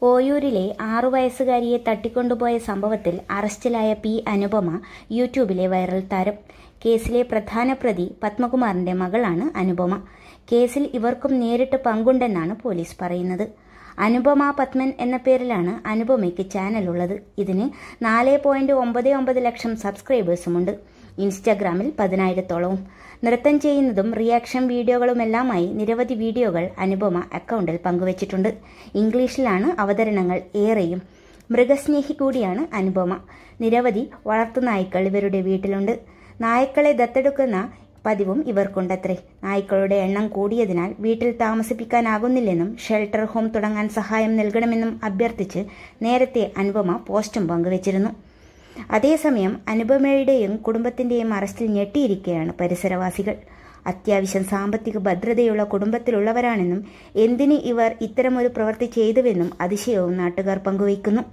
ഓയൂരിലെ ആറു വയസ്സുകാരിയെ തട്ടിക്കൊണ്ടുപോയ സംഭവത്തിൽ അറസ്റ്റിലായ പി അനുപമ യൂട്യൂബിലെ വൈറൽ താരം കേസിലെ പ്രധാന പ്രതി പത്മകുമാറിന്റെ മകളാണ് അനുപമ കേസിൽ ഇവർക്കും നേരിട്ട് പങ്കുണ്ടെന്നാണ് പോലീസ് പറയുന്നത് അനുപമ പത്മൻ എന്ന പേരിലാണ് അനുപമയ്ക്ക് ചാനലുള്ളത് ഇതിന് നാല് പോയിന്റ് ഒമ്പത് ഒമ്പത് ലക്ഷം സബ്സ്ക്രൈബേഴ്സുമുണ്ട് ഇൻസ്റ്റഗ്രാമിൽ പതിനായിരത്തോളവും നൃത്തം ചെയ്യുന്നതും റിയാക്ഷൻ വീഡിയോകളുമെല്ലാമായി നിരവധി വീഡിയോകൾ അനുപമ അക്കൗണ്ടിൽ പങ്കുവച്ചിട്ടുണ്ട് ഇംഗ്ലീഷിലാണ് അവതരണങ്ങൾ ഏറെയും മൃഗസ്നേഹി കൂടിയാണ് അനുപമ നിരവധി വളർത്തുനായ്ക്കൾ ഇവരുടെ വീട്ടിലുണ്ട് നായ്ക്കളെ ദത്തെടുക്കുന്ന പതിവും ഇവർക്കുണ്ടത്രേ നായ്ക്കളുടെ എണ്ണം കൂടിയതിനാൽ വീട്ടിൽ താമസിപ്പിക്കാനാകുന്നില്ലെന്നും ഷെൽട്ടർ ഹോം തുടങ്ങാൻ സഹായം നൽകണമെന്നും അഭ്യർത്ഥിച്ച് നേരത്തെ അനുപമ പോസ്റ്റും പങ്കുവച്ചിരുന്നു അതേസമയം അനുപമയുടെയും കുടുംബത്തിന്റെയും അറസ്റ്റിൽ ഞെട്ടിയിരിക്കുകയാണ് പരിസരവാസികൾ അത്യാവശ്യം സാമ്പത്തിക ഭദ്രതയുള്ള കുടുംബത്തിലുള്ളവരാണെന്നും എന്തിന് ഇവർ ഇത്തരമൊരു പ്രവൃത്തി ചെയ്തുവെന്നും അതിശയവും നാട്ടുകാർ പങ്കുവയ്ക്കുന്നു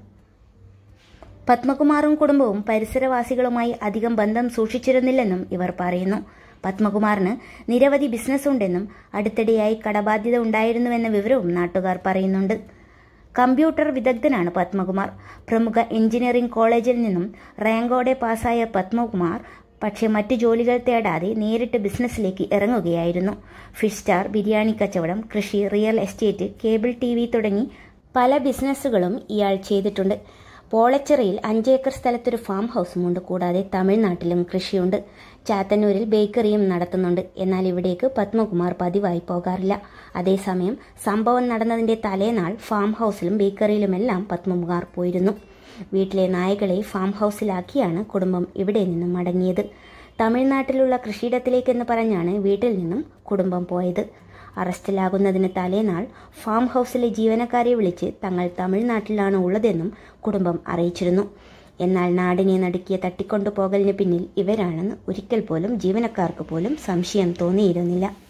പത്മകുമാറും കുടുംബവും പരിസരവാസികളുമായി അധികം ബന്ധം സൂക്ഷിച്ചിരുന്നില്ലെന്നും ഇവർ പറയുന്നു പത്മകുമാറിന് നിരവധി ബിസിനസ് ഉണ്ടെന്നും അടുത്തിടെയായി കടബാധ്യത ഉണ്ടായിരുന്നുവെന്ന വിവരവും നാട്ടുകാർ പറയുന്നുണ്ട് കമ്പ്യൂട്ടർ വിദഗ്ധനാണ് പത്മകുമാർ പ്രമുഖ എഞ്ചിനീയറിംഗ് കോളേജിൽ നിന്നും റാങ്കോടെ പാസ്സായ പത്മകുമാർ പക്ഷേ മറ്റു ജോലികൾ തേടാതെ നേരിട്ട് ബിസിനസ്സിലേക്ക് ഇറങ്ങുകയായിരുന്നു ഫിഷ് സ്റ്റാർ ബിരിയാണി കച്ചവടം കൃഷി റിയൽ എസ്റ്റേറ്റ് കേബിൾ ടി തുടങ്ങി പല ബിസിനസ്സുകളും ഇയാൾ ചെയ്തിട്ടുണ്ട് പോളച്ചിറയിൽ അഞ്ചേക്കർ സ്ഥലത്തൊരു ഫാം ഹൗസുമുണ്ട് കൂടാതെ തമിഴ്നാട്ടിലും കൃഷിയുണ്ട് ചാത്തന്നൂരിൽ ബേക്കറിയും നടത്തുന്നുണ്ട് എന്നാൽ ഇവിടേക്ക് പത്മകുമാർ പതിവായി പോകാറില്ല അതേസമയം സംഭവം നടന്നതിന്റെ തലേനാൾ ഫാം ഹൗസിലും ബേക്കറിയിലുമെല്ലാം പത്മകുമാർ പോയിരുന്നു വീട്ടിലെ നായകളെ ഫാം ഹൗസിലാക്കിയാണ് കുടുംബം ഇവിടെ നിന്നും മടങ്ങിയത് തമിഴ്നാട്ടിലുള്ള കൃഷിയിടത്തിലേക്കെന്ന് പറഞ്ഞാണ് വീട്ടിൽ നിന്നും കുടുംബം പോയത് അറസ്റ്റിലാകുന്നതിന് തലേനാൾ ഫാം ഹൗസിലെ ജീവനക്കാരെ വിളിച്ച് തങ്ങൾ തമിഴ്നാട്ടിലാണ് ഉള്ളതെന്നും കുടുംബം അറിയിച്ചിരുന്നു എന്നാൽ നാടിനെ നടുക്കിയ തട്ടിക്കൊണ്ടുപോകലിന് പിന്നിൽ ഇവരാണെന്ന് ഒരിക്കൽ പോലും ജീവനക്കാർക്ക് പോലും സംശയം തോന്നിയിരുന്നില്ല